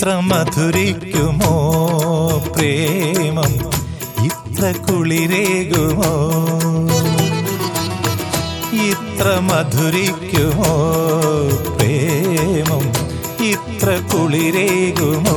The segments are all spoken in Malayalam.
ഇത്ര മധുരിക്കുമോ പ്രേമം ഇത്ര കുളിരേകുമോ ഇത്ര മധുരിക്കുമോ പ്രേമം ഇത്ര കുളിരേകുമോ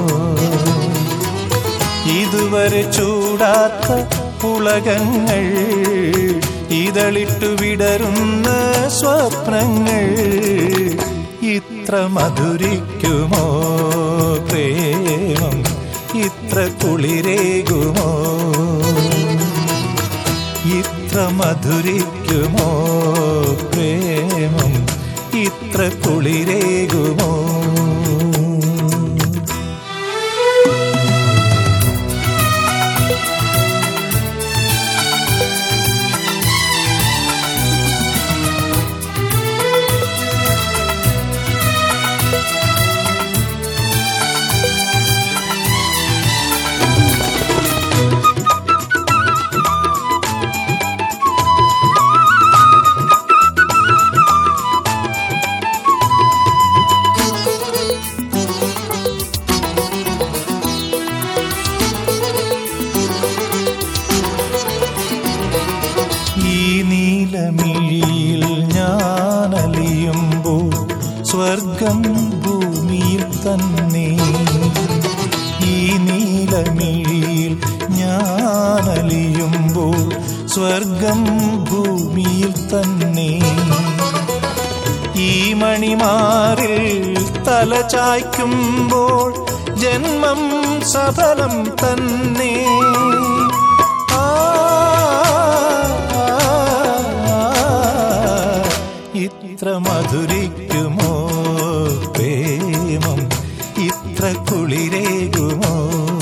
ഇതുവരെ ചൂടാത്ത പുളകങ്ങൾ ഇതളിട്ടു വിടരുന്ന സ്വപ്നങ്ങൾ ഇത്ര മധുരിക്കുമോ പ്രേമം ഇത്ര കുളിരേകുമോ ഇത്ര മധുരിക്കുമോ പ്രേമം ഇത്ര കുളിരേകുമോ ഈ നീലമിഴിയിൽ ഞാനലിയുമ്പോൾ സ്വർഗം ഭൂമിയിൽ തന്നെ ഈ നീലമിഴിയിൽ ഞാനലിയുമ്പോൾ സ്വർഗം ഭൂമിയിൽ തന്നെ ഈ മണിമാറിൽ തല ചായ്ക്കുമ്പോൾ ജന്മം സഫലം തന്നെ ആ, ഇത്ര മധുരിക്കുമോ പ്രേമം ഇത്ര കുളിരേകുമോ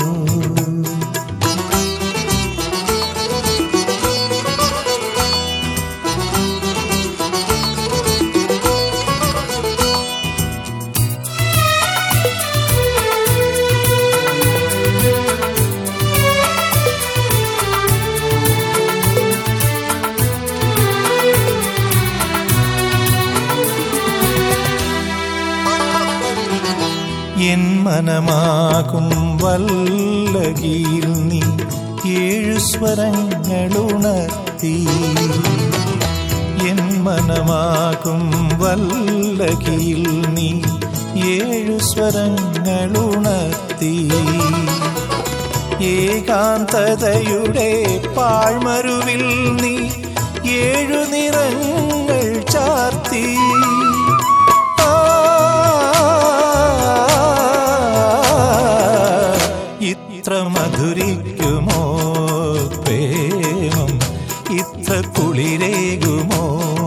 എൻ മനമാകും വല്ലകിയിൽ നീ ഏഴു സ്വരങ്ങളുണർത്തി എൻ മനമാകും വല്ലകിയിൽ നീ ഏഴു സ്വരങ്ങളുണർത്തി ഏകാന്തതയുടെ പാഴ്മരുവിൽ നീ ഏഴു നിറങ്ങൾ ചാർത്തി ആ, ഇത്ര മധുരിക്കുമോ പ്രേമം ഇത്ര കുളിരേകുമോ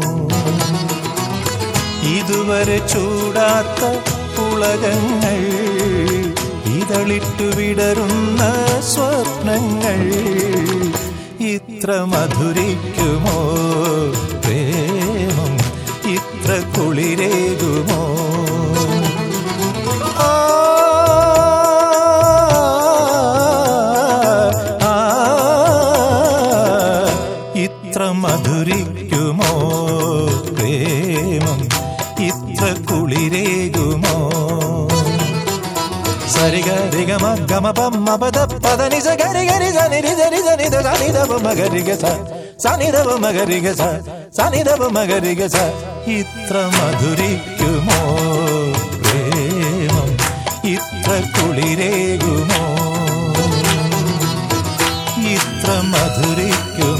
ഇതുവരെ ചൂടാത്ത പുളകങ്ങൾ ഇതളിട്ടു വിടരുന്ന സ്വപ്നങ്ങൾ ഇത്ര മധുരിക്കുമോ പ്രേമം ഇത്ര കുളിരേകുമോ ആ, ആ, ഇത്ര മധുരിക്കുമോ പ്രേമം ഇത്ര കുളിരേകുമോ സരിഗ രിഗമ ഗമ പമ്മ പദ പദ നിസ ഗരി ഗരി സനി രി സരി സനി ദ സനി ദ പ മഗരി ഗ സ സനി ദ പ മഗരി ഗ സ സനി ദ പ മഗരി ഗ സ ഇത്ര മധുരിക്കുമോ പ്രേമം ഇത്ര കുളിരേകുമോ ഇത്ര മധുരിക്കുമോ